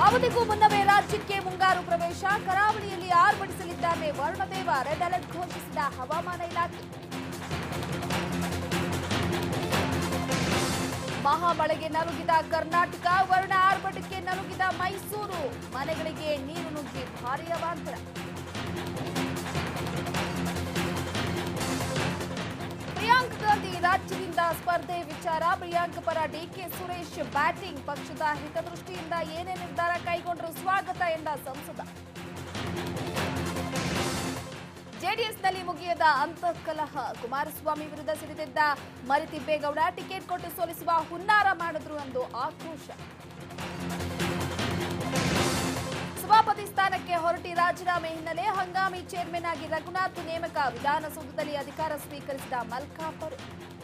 ಅವಧಿಗೂ ಮುನ್ನವೇ ರಾಜ್ಯಕ್ಕೆ ಮುಂಗಾರು ಪ್ರವೇಶ ಕರಾವಳಿಯಲ್ಲಿ ಆರ್ಭಟಿಸಲಿದ್ದಾರೆ ವರುಣದೇವ ರೆಡ್ ಅಲರ್ಟ್ ಘೋಷಿಸಿದ ಹವಾಮಾನ ಇಲಾಖೆ ಮಹಾಮಳೆಗೆ ನಲುಗಿದ ಕರ್ನಾಟಕ ವರುಣ ಆರ್ಭಟಕ್ಕೆ ನಲುಗಿದ ಮೈಸೂರು ಮನೆಗಳಿಗೆ ನೀರು ನುಗ್ಗಿ ಭಾರೀ ಅವಾಂತರ ಪ್ರಿಯಾಂಕ್ ಗಾಂಧಿ ರಾಜ್ಯದಿಂದ ಸ್ಪರ್ಧೆ ವಿಚಾರ ಪ್ರಿಯಾಂಕ್ ಪರ ಡಿಕೆ ಸುರೇಶ್ ಬ್ಯಾಟಿಂಗ್ ಪಕ್ಷದ ಹಿತದೃಷ್ಟಿಯಿಂದ ಏನೇ ನಿರ್ಧಾರ ಕೈಗೊಂಡರೂ ಸ್ವಾಗತ ಎಂದ ಸಂಸದ ಜೆಡಿಎಸ್ನಲ್ಲಿ ಮುಗಿಯದ ಅಂತಃಕಲಹ ಕುಮಾರಸ್ವಾಮಿ ವಿರುದ್ಧ ಸಿಡಿದಿದ್ದ ಮರಿತಿಬ್ಬೇಗೌಡ ಟಿಕೆಟ್ ಕೊಟ್ಟು ಸೋಲಿಸುವ ಹುನ್ನಾರ ಮಾಡಿದ್ರು ಎಂದು ಆಕ್ರೋಶ ಸಭಾಪತಿ ಸ್ಥಾನಕ್ಕೆ ಹೊರಟಿ ರಾಜೀನಾಮೆ ಹಿನ್ನೆಲೆ ಹಂಗಾಮಿ ಚೇರ್ಮನ್ ಆಗಿ ರಘುನಾಥ್ ನೇಮಕ ವಿಧಾನಸೌಧದಲ್ಲಿ ಅಧಿಕಾರ ಸ್ವೀಕರಿಸಿದ ಮಲ್ಕಾಪುರ್